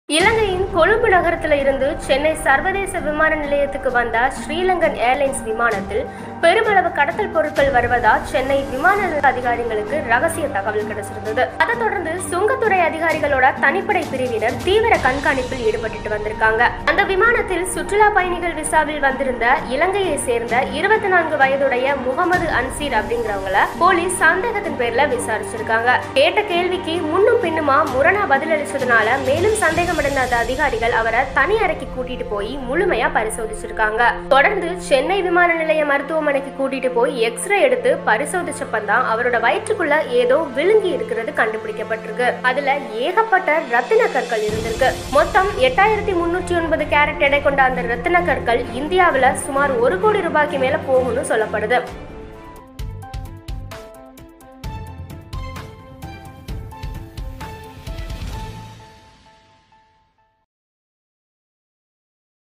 இலங்கையின் கொழும்பு நகரத்துல இருந்து சென்னை சர்வதேச விமான நிலையத்துக்கு வந்த ஸ்ரீலங்கன் ஏர்லைன்ஸ் விமானத்தில் பெருமளவு கடத்தல் பொருட்கள் வருவதா சென்னை விமான நிலைய அதிகாரிகளுக்கு ரகசிய தகவல் கிடைச்சிருந்தது அதைத் தொடர்ந்து சுங்கத்துறை அதிகாரிகளோட தனிப்படை பிரிவினர் தீவிர கண்காணிப்பில் ஈடுபட்டு வந்திருக்காங்க அந்த விமானத்தில் சுற்றுலா பயணிகள் விசாவில் வந்திருந்த இலங்கையை சேர்ந்த இருபத்தி நான்கு வயதுடைய முகமது அன்சீர் அப்படிங்கிறவங்கள போலீஸ் சந்தேகத்தின் பேர்ல விசாரிச்சிருக்காங்க கேட்ட கேள்விக்கு முன்னும் பின்னுமா முரணா பதிலளிச்சதுனால மேலும் சந்தேகமடைந்த அந்த அதிகாரிகள் அவரை தனி அறைக்கு கூட்டிட்டு போய் முழுமையா பரிசோதிச்சிருக்காங்க தொடர்ந்து சென்னை விமான நிலைய மருத்துவமனைக்கு கூட்டிட்டு போய் எக்ஸ்ரே எடுத்து பரிசோதிச்சப்பந்தான் அவரோட வயிற்றுக்குள்ள ஏதோ விழுங்கி இருக்கிறது கண்டுபிடிக்கப்பட்டிருக்கு அதுல ஏகப்பட்ட ரத்தின கற்கள் இருந்திருக்கு மொத்தம் எட்டாயிரத்தி முன்னூற்றி ஒன்பது கேரட் எடை கொண்ட அந்த ரத்தின கற்கள் இந்தியாவுல சுமார் ஒரு கோடி ரூபாய்க்கு மேல போகும்னு சொல்லப்படுது